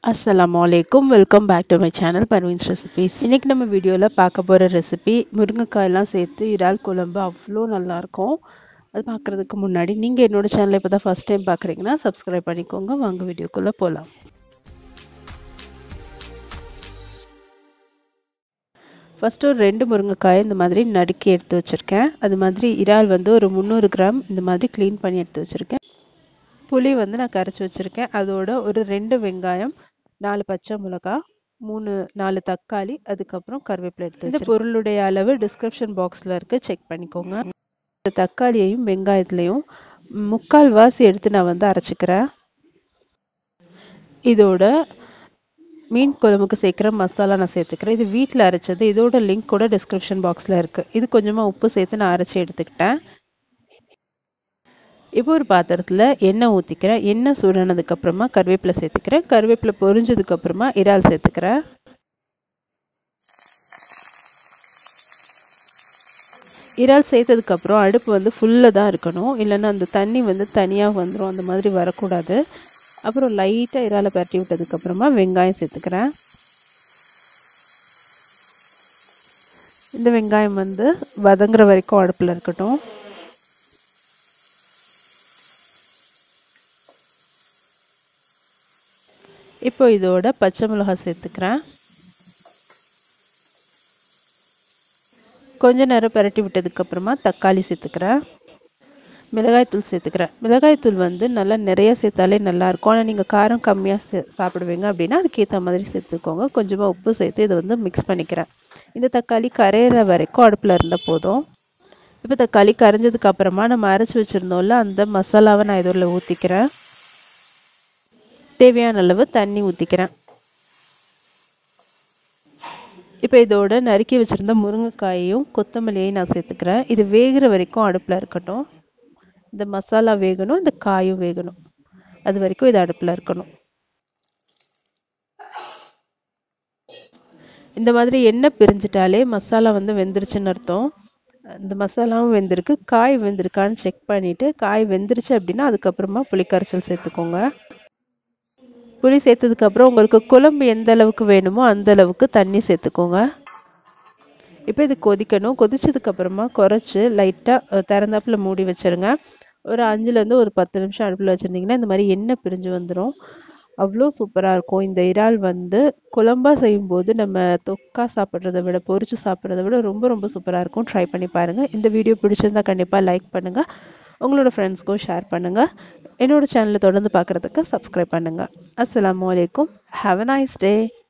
அஸ்ஸலாமு அலைக்கும் welcome back to my channel Parveen's recipes இன்றைக்கி நம்ம வீடியோவில் பார்க்க போகிற ரெசிபி முருங்கைக்காயெல்லாம் சேர்த்து இறால் குழம்பு அவ்வளோ நல்லாயிருக்கும் அது பார்க்குறதுக்கு முன்னாடி நீங்கள் என்னோட சேனலை இப்போ தான் ஃபஸ்ட் டைம் பார்க்குறீங்கன்னா சப்ஸ்கிரைப் பண்ணிக்கோங்க வாங்க வீடியோக்குள்ளே போகலாம் ஃபஸ்ட்டு ஒரு ரெண்டு முருங்கைக்காயை இந்த மாதிரி நறுக்கி எடுத்து வச்சுருக்கேன் அது மாதிரி இறால் வந்து ஒரு முந்நூறு கிராம் இந்த மாதிரி க்ளீன் பண்ணி எடுத்து வச்சுருக்கேன் புளி வந்து நான் கரைச்சி வச்சுருக்கேன் அதோட ஒரு ரெண்டு வெங்காயம் நாலு பச்சை மிளகா மூணு நாலு தக்காளி அதுக்கப்புறம் கருவேப்பிலை எடுத்து இந்த பொருளுடைய அளவு டிஸ்கிரிப்ஷன் பாக்ஸில் இருக்கு செக் பண்ணிக்கோங்க இந்த தக்காளியையும் வெங்காயத்துலையும் முக்கால் வாசி எடுத்து நான் வந்து அரைச்சிக்கிறேன் இதோட மீன் குழம்புக்கு சேர்க்குற மசாலா நான் சேர்த்துக்கிறேன் இது வீட்டில் அரைச்சது இதோட லிங்க் கூட டிஸ்கிரிப்ஷன் பாக்ஸில் இருக்குது இது கொஞ்சமாக உப்பு சேர்த்து நான் அரைச்சி எடுத்துக்கிட்டேன் இப்போ ஒரு பாத்திரத்தில் எண்ணெய் ஊற்றிக்கிறேன் எண்ணெய் சூடானதுக்கப்புறமா கருவேப்பிலை சேர்த்துக்கிறேன் கருவேப்பிலை பொரிஞ்சதுக்கப்புறமா இறால் சேர்த்துக்கிறேன் இறால் சேர்த்ததுக்கப்புறம் அடுப்பு வந்து ஃபுல்லாக தான் இருக்கணும் இல்லைன்னா அந்த தண்ணி வந்து தனியாக வந்துடும் அந்த மாதிரி வரக்கூடாது அப்புறம் லைட்டாக இறாலை பரட்டி விட்டதுக்கப்புறமா வெங்காயம் சேர்த்துக்கிறேன் இந்த வெங்காயம் வந்து வதங்குற வரைக்கும் அடுப்பில் இருக்கட்டும் இப்போ இதோட பச்சை மிளகாய் சேர்த்துக்கிறேன் கொஞ்ச நேரம் பரட்டி விட்டதுக்கப்புறமா தக்காளி சேர்த்துக்கிறேன் மிளகாய்த்தூள் சேர்த்துக்கிறேன் மிளகாய்த்தூள் வந்து நல்லா நிறைய சேர்த்தாலே நல்லாயிருக்கும் ஆனால் நீங்கள் காரம் கம்மியாக சே சாப்பிடுவீங்க அப்படின்னா அதுக்கேற்ற மாதிரி சேர்த்துக்கோங்க கொஞ்சமாக உப்பு சேர்த்து இதை வந்து மிக்ஸ் பண்ணிக்கிறேன் இந்த தக்காளி கரையிற வரைக்கும் அடுப்பில் இருந்தால் போதும் இப்போ தக்காளி கரைஞ்சதுக்கு அப்புறமா நம்ம அரைச்சி வச்சுருந்தோம்ல அந்த மசாலாவை நான் இதில் ஊற்றிக்கிறேன் தேவையான அளவு தண்ணி ஊற்றிக்கிறேன் இப்போ இதோட நறுக்கி வச்சுருந்த முருங்கைக்காயையும் கொத்தமல்லியையும் நான் சேர்த்துக்கிறேன் இது வேகிற வரைக்கும் அடுப்பில் இருக்கட்டும் இந்த மசாலா வேகணும் இந்த காயும் வேகணும் அது வரைக்கும் இது அடுப்பில் இருக்கணும் இந்த மாதிரி எண்ணெய் பிரிஞ்சிட்டாலே மசாலா வந்து வெந்துருச்சுன்னு அர்த்தம் இந்த மசாலாவும் வெந்திருக்கு காய் வெந்திருக்கான்னு செக் பண்ணிவிட்டு காய் வெந்துருச்சு அப்படின்னா அதுக்கப்புறமா புளிக்கரைச்சல் சேர்த்துக்கோங்க புளி சேர்த்ததுக்கப்புறம் உங்களுக்கு குழம்பு எந்த அளவுக்கு வேணுமோ அந்த அளவுக்கு தண்ணி சேர்த்துக்கோங்க இப்போ இது கொதிக்கணும் கொதிச்சதுக்கப்புறமா குறைச்சி லைட்டாக திறந்தாப்புல மூடி வச்சுருங்க ஒரு அஞ்சுலேருந்து ஒரு பத்து நிமிஷம் அடுப்பில் வச்சுருந்தீங்கன்னா இந்த மாதிரி எண்ணெய் பிரிஞ்சு வந்துடும் அவ்வளோ சூப்பராக இருக்கும் இந்த இறால் வந்து குழம்பாக செய்யும்போது நம்ம தொக்கா சாப்பிட்றத விட பொரிச்சு சாப்பிட்றத விட ரொம்ப ரொம்ப சூப்பராக இருக்கும் ட்ரை பண்ணி பாருங்கள் இந்த வீடியோ பிடிச்சிருந்தா கண்டிப்பாக லைக் பண்ணுங்கள் உங்களோட ஃப்ரெண்ட்ஸ்க்கும் ஷேர் பண்ணுங்கள் என்னோட சேனலை தொடர்ந்து பார்க்குறதுக்கு சப்ஸ்கிரைப் பண்ணுங்கள் அஸ்லாம் வலைக்கும் ஹாவ் அ நைஸ் டே